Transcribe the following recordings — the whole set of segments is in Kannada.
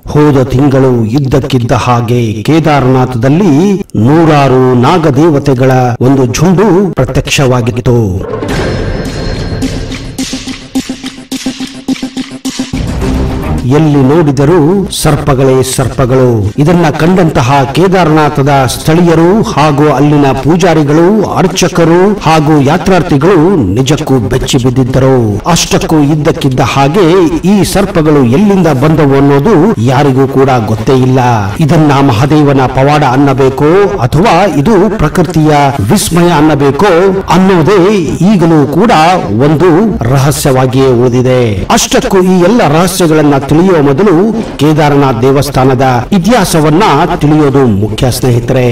ಹೋದ ತಿಂಗಳು ಇದ್ದಕ್ಕಿದ್ದ ಹಾಗೆ ಕೇದಾರನಾಥದಲ್ಲಿ ನೂರಾರು ನಾಗದೇವತೆಗಳ ಒಂದು ಝುಂಡು ಪ್ರತ್ಯಕ್ಷವಾಗಿತ್ತು ಎಲ್ಲಿ ನೋಡಿದರೂ ಸರ್ಪಗಳೇ ಸರ್ಪಗಳು ಇದನ್ನ ಕಂಡಂತಹ ಕೇದಾರನಾಥದ ಸ್ಥಳೀಯರು ಹಾಗೂ ಅಲ್ಲಿನ ಪೂಜಾರಿಗಳು ಅರ್ಚಕರು ಹಾಗೂ ಯಾತ್ರಾರ್ಥಿಗಳು ನಿಜಕ್ಕೂ ಬೆಚ್ಚಿ ಬಿದ್ದಿದ್ದರು ಅಷ್ಟಕ್ಕೂ ಇದ್ದಕ್ಕಿದ್ದ ಹಾಗೆ ಈ ಸರ್ಪಗಳು ಎಲ್ಲಿಂದ ಬಂದವು ಅನ್ನೋದು ಯಾರಿಗೂ ಕೂಡ ಗೊತ್ತೇ ಇಲ್ಲ ಇದನ್ನ ಮಹಾದೇವನ ಪವಾಡ ಅನ್ನಬೇಕೋ ಅಥವಾ ಇದು ಪ್ರಕೃತಿಯ ವಿಸ್ಮಯ ಅನ್ನಬೇಕೋ ಅನ್ನೋದೇ ಈಗಲೂ ಕೂಡ ಒಂದು ರಹಸ್ಯವಾಗಿಯೇ ಉಳಿದಿದೆ ಅಷ್ಟಕ್ಕೂ ಈ ಎಲ್ಲ ರಹಸ್ಯಗಳನ್ನ ತಿಳಿಯುವ ಮೊದಲು ಕೇದಾರನಾಥ್ ದೇವಸ್ಥಾನದ ಇತಿಹಾಸವನ್ನ ತಿಳಿಯೋದು ಮುಖ್ಯ ಸ್ನೇಹಿತರೆ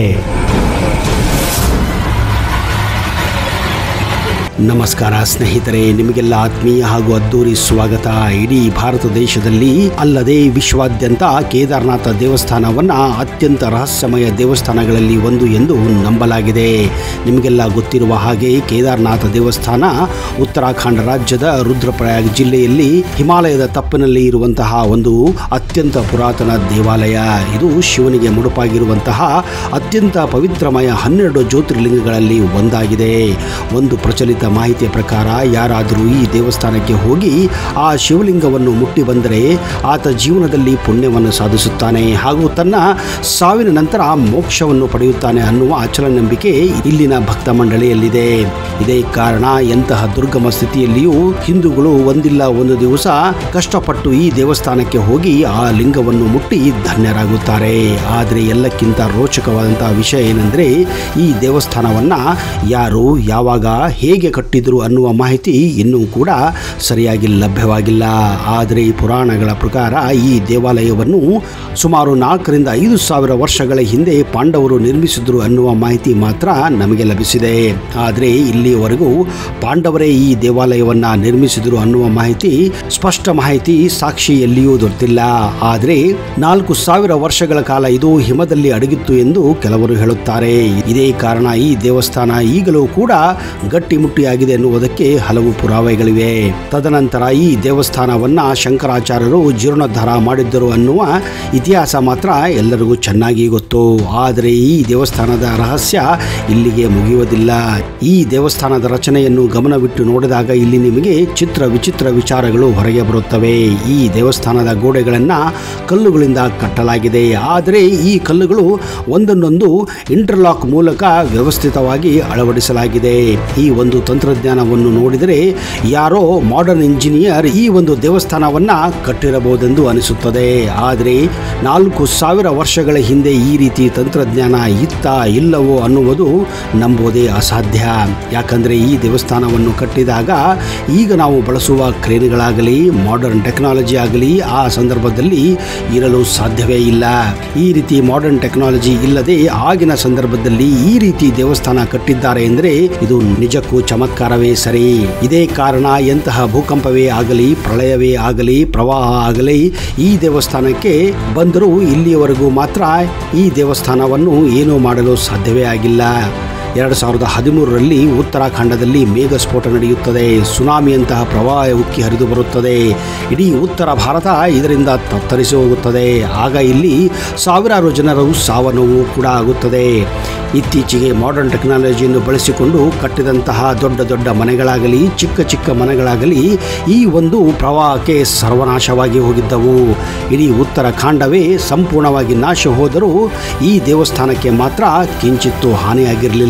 ನಮಸ್ಕಾರ ಸ್ನೇಹಿತರೆ ನಿಮಗೆಲ್ಲ ಆತ್ಮೀಯ ಹಾಗೂ ಅದ್ದೂರಿ ಸ್ವಾಗತ ಇಡೀ ಭಾರತ ದೇಶದಲ್ಲಿ ಅಲ್ಲದೆ ವಿಶ್ವಾದ್ಯಂತ ಕೇದಾರನಾಥ ದೇವಸ್ಥಾನವನ್ನ ಅತ್ಯಂತ ರಹಸ್ಯಮಯ ದೇವಸ್ಥಾನಗಳಲ್ಲಿ ಒಂದು ಎಂದು ನಂಬಲಾಗಿದೆ ನಿಮಗೆಲ್ಲ ಗೊತ್ತಿರುವ ಹಾಗೆ ಕೇದಾರನಾಥ ದೇವಸ್ಥಾನ ಉತ್ತರಾಖಂಡ ರಾಜ್ಯದ ರುದ್ರಪ್ರಯಾಗ್ ಜಿಲ್ಲೆಯಲ್ಲಿ ಹಿಮಾಲಯದ ತಪ್ಪಿನಲ್ಲಿ ಇರುವಂತಹ ಒಂದು ಅತ್ಯಂತ ಪುರಾತನ ದೇವಾಲಯ ಇದು ಶಿವನಿಗೆ ಮುಡುಪಾಗಿರುವಂತಹ ಅತ್ಯಂತ ಪವಿತ್ರಮಯ ಹನ್ನೆರಡು ಜ್ಯೋತಿರ್ಲಿಂಗಗಳಲ್ಲಿ ಒಂದಾಗಿದೆ ಒಂದು ಪ್ರಚಲಿತ ಮಾಹಿತಿಯ ಪ್ರಕಾರ ಯಾರಾದರೂ ಈ ದೇವಸ್ಥಾನಕ್ಕೆ ಹೋಗಿ ಆ ಶಿವಲಿಂಗವನ್ನು ಮುಟ್ಟಿ ಬಂದರೆ ಆತ ಜೀವನದಲ್ಲಿ ಪುಣ್ಯವನ್ನು ಸಾಧಿಸುತ್ತಾನೆ ಹಾಗೂ ತನ್ನ ಸಾವಿನ ನಂತರ ಮೋಕ್ಷವನ್ನು ಪಡೆಯುತ್ತಾನೆ ಅನ್ನುವ ಅಚಲ ನಂಬಿಕೆ ಇಲ್ಲಿನ ಭಕ್ತ ಮಂಡಳಿಯಲ್ಲಿದೆ ಇದೇ ಕಾರಣ ಎಂತಹ ದುರ್ಗಮ ಸ್ಥಿತಿಯಲ್ಲಿಯೂ ಹಿಂದೂಗಳು ಒಂದಿಲ್ಲ ಒಂದು ದಿವಸ ಕಷ್ಟಪಟ್ಟು ಈ ದೇವಸ್ಥಾನಕ್ಕೆ ಹೋಗಿ ಆ ಲಿಂಗವನ್ನು ಮುಟ್ಟಿ ಧನ್ಯರಾಗುತ್ತಾರೆ ಆದರೆ ಎಲ್ಲಕ್ಕಿಂತ ರೋಚಕವಾದಂತಹ ವಿಷಯ ಏನೆಂದರೆ ಈ ದೇವಸ್ಥಾನವನ್ನ ಯಾರು ಯಾವಾಗ ಹೇಗೆ ಕಟ್ಟಿದ್ರು ಅನ್ನುವ ಮಾಹಿತಿ ಇನ್ನೂ ಕೂಡ ಸರಿಯಾಗಿ ಲಭ್ಯವಾಗಿಲ್ಲ ಆದರೆ ಈ ಪುರಾಣಗಳ ಪ್ರಕಾರ ಈ ದೇವಾಲಯವನ್ನು ಸುಮಾರು ನಾಲ್ಕರಿಂದ ಐದು ಸಾವಿರ ವರ್ಷಗಳ ಹಿಂದೆ ಪಾಂಡವರು ನಿರ್ಮಿಸಿದ್ರು ಅನ್ನುವ ಮಾಹಿತಿ ಮಾತ್ರ ನಮಗೆ ಲಭಿಸಿದೆ ಆದರೆ ಇಲ್ಲಿಯವರೆಗೂ ಪಾಂಡವರೇ ಈ ದೇವಾಲಯವನ್ನ ನಿರ್ಮಿಸಿದ್ರು ಅನ್ನುವ ಮಾಹಿತಿ ಸ್ಪಷ್ಟ ಮಾಹಿತಿ ಸಾಕ್ಷಿ ಎಲ್ಲಿಯೂ ದೊರೆತಿಲ್ಲ ಆದರೆ ನಾಲ್ಕು ಸಾವಿರ ವರ್ಷಗಳ ಕಾಲ ಇದು ಹಿಮದಲ್ಲಿ ಅಡಗಿತ್ತು ಎಂದು ಕೆಲವರು ಹೇಳುತ್ತಾರೆ ಇದೇ ಕಾರಣ ಈ ದೇವಸ್ಥಾನ ಈಗಲೂ ಕೂಡ ಗಟ್ಟಿಮುಟ್ಟಿಯಾಗಿದೆ ಎನ್ನುವುದಕ್ಕೆ ಹಲವು ಪುರಾವೆಗಳಿವೆ ತದನಂತರ ಈ ದೇವಸ್ಥಾನವನ್ನ ಶಂಕರಾಚಾರ್ಯರು ಜೀರ್ಣೋದ್ಧಾರ ಮಾಡಿದ್ದರು ಅನ್ನುವ ಇತಿಹಾಸ ಮಾತ್ರ ಎಲ್ಲರಿಗೂ ಚೆನ್ನಾಗಿ ಗೊತ್ತು ಆದರೆ ಈ ದೇವಸ್ಥಾನದ ರಹಸ್ಯ ಇಲ್ಲಿಗೆ ಮುಗಿಯುವುದಿಲ್ಲ ಈ ದೇವಸ್ಥಾನದ ರಚನೆಯನ್ನು ಗಮನವಿಟ್ಟು ನೋಡಿದಾಗ ಇಲ್ಲಿ ನಿಮಗೆ ಚಿತ್ರ ವಿಚಿತ್ರ ವಿಚಾರಗಳು ಹೊರಗೆ ಬರುತ್ತವೆ ಈ ದೇವಸ್ಥಾನದ ಗೋಡೆಗಳನ್ನ ಕಲ್ಲುಗಳಿಂದ ಕಟ್ಟಲಾಗಿದೆ ಆದರೆ ಈ ಕಲ್ಲುಗಳು ಒಂದನ್ನೊಂದು ಇಂಟರ್ಲಾಕ್ ಮೂಲಕ ವ್ಯವಸ್ಥಿತವಾಗಿ ಅಳವಡಿಸಲಾಗಿದೆ ಈ ಒಂದು ತಂತ್ರಜ್ಞಾನವನ್ನು ನೋಡಿದರೆ ಯಾರೋ ಮಾಡರ್ನ್ ಇಂಜಿನಿಯರ್ ಈ ಒಂದು ದೇವಸ್ಥಾನವನ್ನ ಕಟ್ಟಿರಬಹುದೆಂದು ಅನಿಸುತ್ತದೆ ಆದರೆ ನಾಲ್ಕು ಸಾವಿರ ವರ್ಷಗಳ ಹಿಂದೆ ಈ ರೀತಿ ತಂತ್ರಜ್ಞಾನ ಇತ್ತ ಇಲ್ಲವೋ ಅನ್ನುವುದು ನಂಬುವುದೇ ಅಸಾಧ್ಯ ಯಾಕಂದರೆ ಈ ದೇವಸ್ಥಾನವನ್ನು ಕಟ್ಟಿದಾಗ ಈಗ ನಾವು ಬಳಸುವ ಕ್ರೇನ್ಗಳಾಗಲಿ ಮಾಡರ್ನ್ ಟೆಕ್ನಾಲಜಿ ಆಗಲಿ ಆ ಸಂದರ್ಭದಲ್ಲಿ ಇರಲು ಸಾಧ್ಯವೇ ಇಲ್ಲ ಈ ರೀತಿ ಮಾಡರ್ನ್ ಟೆಕ್ನಾಲಜಿ ಇಲ್ಲದೆ ಆಗಿನ ಸಂದರ್ಭದಲ್ಲಿ ಈ ರೀತಿ ದೇವಸ್ಥಾನ ಕಟ್ಟಿದ್ದಾರೆ ಎಂದರೆ ಇದು ನಿಜಕ್ಕೂ ಚಮತ್ಕಾರವೇ ಸರಿ ಇದೇ ಕಾರಣ ಎಂತಹ ಭೂಕಂಪವೇ ಆಗಲಿ ಪ್ರಳಯವೇ ಆಗಲಿ ಪ್ರವಾಹ ಆಗಲಿ ಈ ದೇವಸ್ಥಾನಕ್ಕೆ ಬಂದರೂ ಇಲ್ಲಿಯವರೆಗೂ ಮಾತ್ರ ಈ ದೇವಸ್ಥಾನವನ್ನು ಏನೂ ಮಾಡಲು ಸಾಧ್ಯವೇ ಆಗಿಲ್ಲ ಎರಡು ಸಾವಿರದ ಹದಿಮೂರರಲ್ಲಿ ಉತ್ತರಾಖಂಡದಲ್ಲಿ ಮೇಘ ಸ್ಫೋಟ ನಡೆಯುತ್ತದೆ ಸುನಾಮಿಯಂತಹ ಪ್ರವಾಹ ಉಕ್ಕಿ ಹರಿದು ಬರುತ್ತದೆ ಇಡೀ ಉತ್ತರ ಭಾರತ ಇದರಿಂದ ತತ್ತರಿಸಿ ಹೋಗುತ್ತದೆ ಆಗ ಇಲ್ಲಿ ಸಾವಿರಾರು ಜನರು ಸಾವನ್ನೋವು ಕೂಡ ಆಗುತ್ತದೆ ಇತ್ತೀಚೆಗೆ ಮಾಡರ್ನ್ ಟೆಕ್ನಾಲಜಿಯನ್ನು ಬಳಸಿಕೊಂಡು ಕಟ್ಟಿದಂತಹ ದೊಡ್ಡ ದೊಡ್ಡ ಮನೆಗಳಾಗಲಿ ಚಿಕ್ಕ ಚಿಕ್ಕ ಮನೆಗಳಾಗಲಿ ಈ ಒಂದು ಪ್ರವಾಹಕ್ಕೆ ಸರ್ವನಾಶವಾಗಿ ಹೋಗಿದ್ದವು ಇಡೀ ಉತ್ತರಾಖಂಡವೇ ಸಂಪೂರ್ಣವಾಗಿ ನಾಶ ಹೋದರೂ ಈ ದೇವಸ್ಥಾನಕ್ಕೆ ಮಾತ್ರ ಕಿಂಚಿತ್ತು ಹಾನಿಯಾಗಿರಲಿಲ್ಲ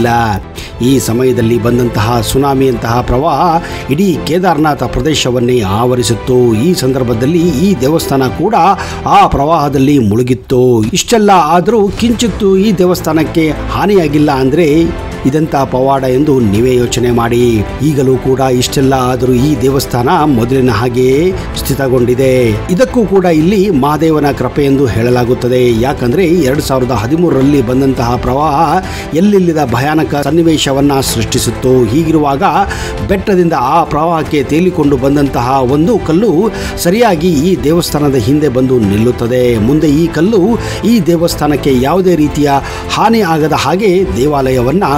ಈ ಸಮಯದಲ್ಲಿ ಬಂದಂತಹ ಸುನಾಮಿಯಂತಹ ಪ್ರವಾಹ ಇಡೀ ಕೇದಾರನಾಥ ಪ್ರದೇಶವನ್ನೇ ಆವರಿಸಿತ್ತು ಈ ಸಂದರ್ಭದಲ್ಲಿ ಈ ದೇವಸ್ಥಾನ ಕೂಡ ಆ ಪ್ರವಾಹದಲ್ಲಿ ಮುಳುಗಿತ್ತು ಇಷ್ಟೆಲ್ಲ ಆದರೂ ಕಿಂಚಿತ್ತು ಈ ದೇವಸ್ಥಾನಕ್ಕೆ ಹಾನಿಯಾಗಿಲ್ಲ ಅಂದರೆ ಇದೆಂಥ ಪವಾಡ ಎಂದು ನೀವೇ ಯೋಚನೆ ಮಾಡಿ ಈಗಲೂ ಕೂಡ ಇಷ್ಟೆಲ್ಲ ಆದರೂ ಈ ದೇವಸ್ಥಾನ ಮೊದಲಿನ ಹಾಗೆಯೇ ಸ್ಥಿತಗೊಂಡಿದೆ ಇದಕ್ಕೂ ಕೂಡ ಇಲ್ಲಿ ಮಹಾದೇವನ ಕೃಪೆ ಎಂದು ಹೇಳಲಾಗುತ್ತದೆ ಯಾಕಂದ್ರೆ ಎರಡು ಸಾವಿರದ ಹದಿಮೂರರಲ್ಲಿ ಬಂದಂತಹ ಪ್ರವಾಹ ಎಲ್ಲಿಲ್ಲದ ಭಯಾನಕ ಸನ್ನಿವೇಶವನ್ನ ಸೃಷ್ಟಿಸಿತ್ತು ಹೀಗಿರುವಾಗ ಬೆಟ್ಟದಿಂದ ಆ ಪ್ರವಾಹಕ್ಕೆ ತೇಲಿಕೊಂಡು ಬಂದಂತಹ ಒಂದು ಕಲ್ಲು ಸರಿಯಾಗಿ ಈ ದೇವಸ್ಥಾನದ ಹಿಂದೆ ಬಂದು ನಿಲ್ಲುತ್ತದೆ ಮುಂದೆ ಈ ಕಲ್ಲು ಈ ದೇವಸ್ಥಾನಕ್ಕೆ ಯಾವುದೇ ರೀತಿಯ ಹಾನಿ ಆಗದ ಹಾಗೆ ದೇವಾಲಯವನ್ನ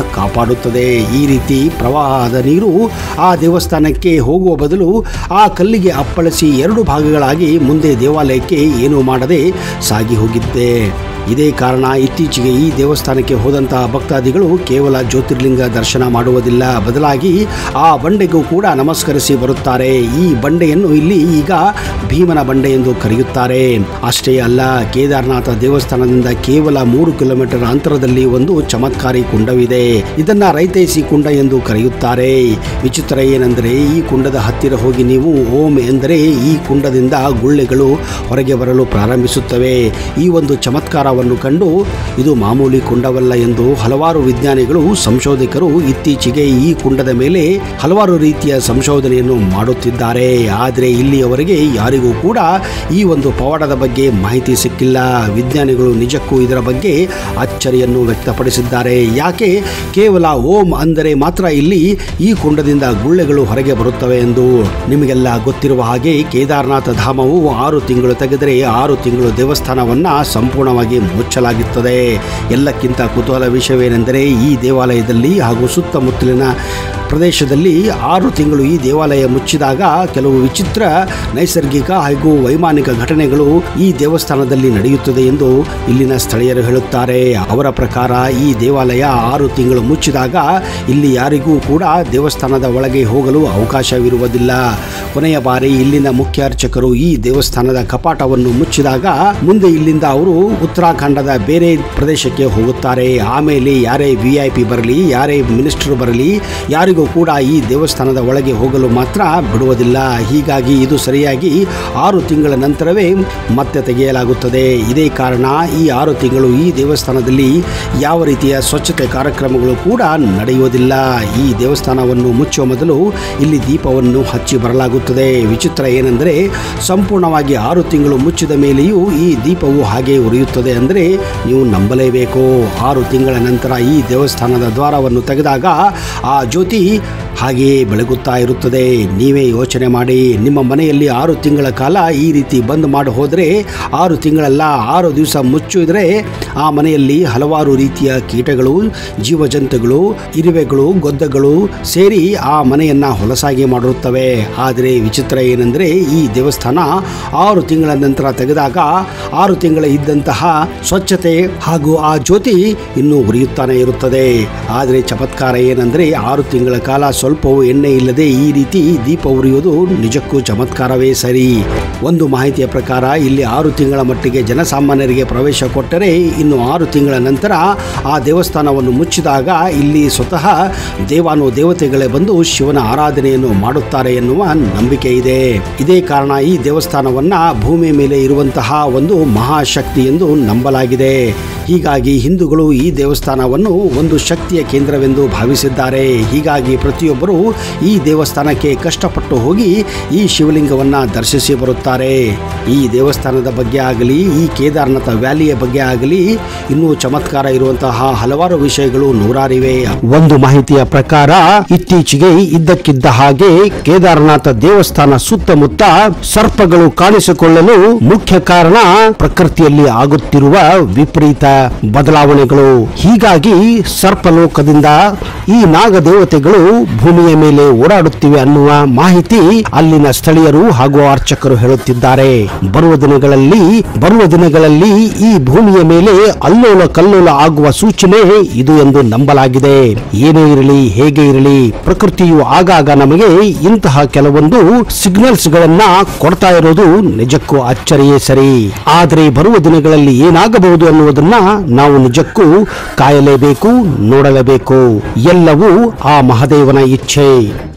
ಕಾಪಾಡುತ್ತದೆ ಈ ರೀತಿ ಪ್ರವಾಹದ ನೀರು ಆ ದೇವಸ್ಥಾನಕ್ಕೆ ಹೋಗುವ ಬದಲು ಆ ಕಲ್ಲಿಗೆ ಅಪ್ಪಳಿಸಿ ಎರಡು ಭಾಗಗಳಾಗಿ ಮುಂದೆ ದೇವಾಲಯಕ್ಕೆ ಏನೂ ಮಾಡದೆ ಸಾಗಿ ಹೋಗಿದ್ದೆ ಇದೇ ಕಾರಣ ಇತ್ತೀಚೆಗೆ ಈ ದೇವಸ್ಥಾನಕ್ಕೆ ಹೋದಂತಹ ಭಕ್ತಾದಿಗಳು ಕೇವಲ ಜ್ಯೋತಿರ್ಲಿಂಗ ದರ್ಶನ ಮಾಡುವುದಿಲ್ಲ ಬದಲಾಗಿ ಆ ಬಂಡೆಗೂ ಕೂಡ ನಮಸ್ಕರಿಸಿ ಬರುತ್ತಾರೆ ಈ ಬಂಡೆಯನ್ನು ಇಲ್ಲಿ ಈಗ ಭೀಮನ ಬಂಡೆ ಎಂದು ಕರೆಯುತ್ತಾರೆ ಅಷ್ಟೇ ಅಲ್ಲ ಕೇದಾರನಾಥ ದೇವಸ್ಥಾನದಿಂದ ಕೇವಲ ಮೂರು ಕಿಲೋಮೀಟರ್ ಅಂತರದಲ್ಲಿ ಒಂದು ಚಮತ್ಕಾರಿ ಕುಂಡವಿದೆ ಇದನ್ನ ರೈತೈಸಿ ಕುಂಡ ಎಂದು ಕರೆಯುತ್ತಾರೆ ವಿಚಿತ್ರ ಏನೆಂದರೆ ಈ ಕುಂಡದ ಹತ್ತಿರ ಹೋಗಿ ನೀವು ಓಂ ಎಂದರೆ ಈ ಕುಂಡದಿಂದ ಗುಳ್ಳೆಗಳು ಹೊರಗೆ ಬರಲು ಪ್ರಾರಂಭಿಸುತ್ತವೆ ಈ ಒಂದು ಚಮತ್ಕಾರವನ್ನು ಕಂಡು ಇದು ಮಾಮೂಲಿ ಕುಂಡವಲ್ಲ ಎಂದು ಹಲವಾರು ವಿಜ್ಞಾನಿಗಳು ಸಂಶೋಧಕರು ಇತ್ತೀಚೆಗೆ ಈ ಕುಂಡದ ಮೇಲೆ ಹಲವಾರು ರೀತಿಯ ಸಂಶೋಧನೆಯನ್ನು ಮಾಡುತ್ತಿದ್ದಾರೆ ಆದರೆ ಇಲ್ಲಿಯವರೆಗೆ ಯಾರಿಗೂ ಕೂಡ ಈ ಒಂದು ಪವಾಡದ ಬಗ್ಗೆ ಮಾಹಿತಿ ಸಿಕ್ಕಿಲ್ಲ ವಿಜ್ಞಾನಿಗಳು ನಿಜಕ್ಕೂ ಇದರ ಬಗ್ಗೆ ಅಚ್ಚರಿಯನ್ನು ವ್ಯಕ್ತಪಡಿಸಿದ್ದಾರೆ ಯಾಕೆ ಕೇವಲ ಓಂ ಅಂದರೆ ಮಾತ್ರ ಇಲ್ಲಿ ಈ ಕುಂಡದಿಂದ ಗುಳ್ಳೆಗಳು ಹೊರಗೆ ಬರುತ್ತವೆ ಎಂದು ನಿಮಗೆಲ್ಲ ಗೊತ್ತಿರುವ ಹಾಗೆ ಕೇದಾರನಾಥ ಧಾಮವು ಆರು ತಿಂಗಳು ತೆಗೆದರೆ ಆರು ತಿಂಗಳು ದೇವಸ್ಥಾನವನ್ನ ಸಂಪೂರ್ಣವಾಗಿ ಮುಚ್ಚಲಾಗುತ್ತದೆ ಎಲ್ಲಕ್ಕಿಂತ ಕುತೂಹಲ ವಿಷಯವೇನೆಂದರೆ ಈ ದೇವಾಲಯದಲ್ಲಿ ಹಾಗೂ ಸುತ್ತಮುತ್ತಲಿನ ಪ್ರದೇಶದಲ್ಲಿ ಆರು ತಿಂಗಳು ಈ ದೇವಾಲಯ ಮುಚ್ಚಿದಾಗ ಕೆಲವು ವಿಚಿತ್ರ ನೈಸರ್ಗಿಕ ಹಾಗೂ ವೈಮಾನಿಕ ಘಟನೆಗಳು ಈ ದೇವಸ್ಥಾನದಲ್ಲಿ ನಡೆಯುತ್ತದೆ ಎಂದು ಇಲ್ಲಿನ ಸ್ಥಳೀಯರು ಹೇಳುತ್ತಾರೆ ಅವರ ಪ್ರಕಾರ ಈ ದೇವಾಲಯ ಆರು ತಿಂಗಳು ಮುಚ್ಚಿದಾಗ ಇಲ್ಲಿ ಯಾರಿಗೂ ಕೂಡ ದೇವಸ್ಥಾನದ ಒಳಗೆ ಹೋಗಲು ಅವಕಾಶವಿರುವುದಿಲ್ಲ ಕೊನೆಯ ಬಾರಿ ಇಲ್ಲಿನ ಮುಖ್ಯ ಅರ್ಚಕರು ಈ ದೇವಸ್ಥಾನದ ಕಪಾಟವನ್ನು ಮುಚ್ಚಿದಾಗ ಮುಂದೆ ಇಲ್ಲಿಂದ ಅವರು ಉತ್ತರಾಖಂಡದ ಬೇರೆ ಪ್ರದೇಶಕ್ಕೆ ಹೋಗುತ್ತಾರೆ ಆಮೇಲೆ ಯಾರೇ ವಿ ಐ ಪಿ ಬರಲಿ ಯಾರೇ ಮಿನಿಸ್ಟರ್ ಬರಲಿ ಯಾರಿಗೂ ಕೂಡ ಈ ದೇವಸ್ಥಾನದ ಒಳಗೆ ಹೋಗಲು ಮಾತ್ರ ಬಿಡುವುದಿಲ್ಲ ಹೀಗಾಗಿ ಇದು ಸರಿಯಾಗಿ ಆರು ತಿಂಗಳ ನಂತರವೇ ಮತ್ತೆ ತೆಗೆಯಲಾಗುತ್ತದೆ ಇದೇ ಕಾರಣ ಈ ಆರು ತಿಂಗಳು ಈ ದೇವಸ್ಥಾನದಲ್ಲಿ ಯಾವ ರೀತಿಯ ಸ್ವಚ್ಛತೆ ಕಾರ್ಯಕ್ರಮಗಳು ಕೂಡ ನಡೆಯುವುದಿಲ್ಲ ಈ ದೇವಸ್ಥಾನವನ್ನು ಮುಚ್ಚುವ ಮೊದಲು ಇಲ್ಲಿ ದೀಪವನ್ನು ಹಚ್ಚಿ ಬರಲಾಗುತ್ತದೆ ವಿಚಿತ್ರ ಏನೆಂದರೆ ಸಂಪೂರ್ಣವಾಗಿ ಆರು ತಿಂಗಳು ಮುಚ್ಚಿದ ಮೇಲೆಯೂ ಈ ದೀಪವು ಹಾಗೆ ಉರಿಯುತ್ತದೆ ಅಂದರೆ ನೀವು ನಂಬಲೇಬೇಕು ಆರು ತಿಂಗಳ ನಂತರ ಈ ದೇವಸ್ಥಾನದ ದ್ವಾರವನ್ನು ತೆಗೆದಾಗ ಆ ಜ್ಯೋತಿ ಹಾಗೆಯೇ ಬೆಳಗುತ್ತಾ ಇರುತ್ತದೆ ನೀವೇ ಯೋಚನೆ ಮಾಡಿ ನಿಮ್ಮ ಮನೆಯಲ್ಲಿ ಆರು ತಿಂಗಳ ಕಾಲ ಈ ರೀತಿ ಬಂದ್ ಮಾಡಿ ಹೋದರೆ ಆರು ತಿಂಗಳಲ್ಲ ಆರು ದಿವಸ ಮುಚ್ಚಿದ್ರೆ ಆ ಮನೆಯಲ್ಲಿ ಹಲವಾರು ರೀತಿಯ ಕೀಟಗಳು ಜೀವಜಂತುಗಳು ಇರುವೆಗಳು ಗೊದ್ದಗಳು ಸೇರಿ ಆ ಮನೆಯನ್ನ ಹೊಲಸಾಗಿ ಮಾಡಿರುತ್ತವೆ ಆದರೆ ವಿಚಿತ್ರ ಏನೆಂದರೆ ಈ ದೇವಸ್ಥಾನ ಆರು ತಿಂಗಳ ನಂತರ ತೆಗೆದಾಗ ಆರು ತಿಂಗಳ ಇದ್ದಂತಹ ಸ್ವಚ್ಛತೆ ಹಾಗೂ ಆ ಜ್ಯೋತಿ ಇನ್ನೂ ಉರಿಯುತ್ತಾನೆ ಇರುತ್ತದೆ ಆದರೆ ಚಮತ್ಕಾರ ಏನೆಂದರೆ ಆರು ತಿಂಗಳ ಕಾಲ ಸ್ವಲ್ಪವೂ ಎಣ್ಣೆ ಇಲ್ಲದೆ ಈ ರೀತಿ ದೀಪ ಉರಿಯುವುದು ನಿಜಕ್ಕೂ ಚಮತ್ಕಾರವೇ ಸರಿ ಒಂದು ಮಾಹಿತಿಯ ಪ್ರಕಾರ ಇಲ್ಲಿ ಆರು ತಿಂಗಳ ಮಟ್ಟಿಗೆ ಜನಸಾಮಾನ್ಯರಿಗೆ ಪ್ರವೇಶ ಕೊಟ್ಟರೆ ಇನ್ನು ಆರು ತಿಂಗಳ ನಂತರ ಆ ದೇವಸ್ಥಾನವನ್ನು ಮುಚ್ಚಿದಾಗ ಇಲ್ಲಿ ಸ್ವತಃ ದೇವಾನು ದೇವತೆಗಳೇ ಬಂದು ಶಿವನ ಆರಾಧನೆಯನ್ನು ಮಾಡುತ್ತಾರೆ ಎನ್ನುವ ನಂಬಿಕೆ ಇದೆ ಇದೇ ಕಾರಣ ಈ ದೇವಸ್ಥಾನವನ್ನ ಭೂಮಿ ಮೇಲೆ ಇರುವಂತಹ ಒಂದು ಮಹಾಶಕ್ತಿ ಎಂದು ನಂಬಲಾಗಿದೆ ಹೀಗಾಗಿ ಹಿಂದೂಗಳು ಈ ದೇವಸ್ಥಾನವನ್ನು ಒಂದು ಶಕ್ತಿಯ ಕೇಂದ್ರವೆಂದು ಭಾವಿಸಿದ್ದಾರೆ ಹೀಗಾಗಿ ಪ್ರತಿಯೊಬ್ಬರು ಈ ದೇವಸ್ಥಾನಕ್ಕೆ ಕಷ್ಟಪಟ್ಟು ಹೋಗಿ ಈ ಶಿವಲಿಂಗವನ್ನ ದರ್ಶಿಸಿ ಬರುತ್ತಾರೆ ಈ ದೇವಸ್ಥಾನದ ಬಗ್ಗೆ ಆಗಲಿ ಈ ಕೇದಾರನಾಥ ವ್ಯಾಲಿಯ ಬಗ್ಗೆ ಆಗಲಿ ಇನ್ನೂ ಚಮತ್ಕಾರ ಇರುವಂತಹ ಹಲವಾರು ವಿಷಯಗಳು ನೂರಾರಿವೆ ಒಂದು ಮಾಹಿತಿಯ ಪ್ರಕಾರ ಇತ್ತೀಚೆಗೆ ಇದ್ದಕ್ಕಿದ್ದ ಹಾಗೆ ಕೇದಾರನಾಥ ದೇವಸ್ಥಾನ ಸುತ್ತಮುತ್ತ ಸರ್ಪಗಳು ಕಾಣಿಸಿಕೊಳ್ಳಲು ಮುಖ್ಯ ಕಾರಣ ಪ್ರಕೃತಿಯಲ್ಲಿ ಆಗುತ್ತಿರುವ ವಿಪರೀತ ಬದಲಾವಣೆಗಳು ಹೀಗಾಗಿ ಸರ್ಪಲೋಕದಿಂದ ಈ ನಾಗ ದೇವತೆಗಳು ಭೂಮಿಯ ಮೇಲೆ ಓಡಾಡುತ್ತಿವೆ ಅನ್ನುವ ಮಾಹಿತಿ ಅಲ್ಲಿನ ಸ್ಥಳೀಯರು ಹಾಗೂ ಅರ್ಚಕರು ಹೇಳುತ್ತಿದ್ದಾರೆ ಬರುವ ದಿನಗಳಲ್ಲಿ ಬರುವ ದಿನಗಳಲ್ಲಿ ಈ ಭೂಮಿಯ ಮೇಲೆ ಅಲ್ಲೋಲ ಕಲ್ಲೋಲ ಆಗುವ ಸೂಚನೆ ಇದು ಎಂದು ನಂಬಲಾಗಿದೆ ಏನೇ ಇರಲಿ ಹೇಗೆ ಇರಲಿ ಪ್ರಕೃತಿಯು ಆಗಾಗ ನಮಗೆ ಇಂತಹ ಕೆಲವೊಂದು ಸಿಗ್ನಲ್ಸ್ ಗಳನ್ನ ಕೊಡ್ತಾ ಇರೋದು ನಿಜಕ್ಕೂ ಅಚ್ಚರಿಯೇ ಸರಿ ಆದರೆ ಬರುವ ದಿನಗಳಲ್ಲಿ ಏನಾಗಬಹುದು ಅನ್ನುವುದನ್ನ ನಾವು ನಿಜಕ್ಕೂ ಕಾಯಲೇಬೇಕು ನೋಡಲೇಬೇಕು ಎಲ್ಲವೂ ಆ ಮಹದೇವನ ಇಚ್ಛೆ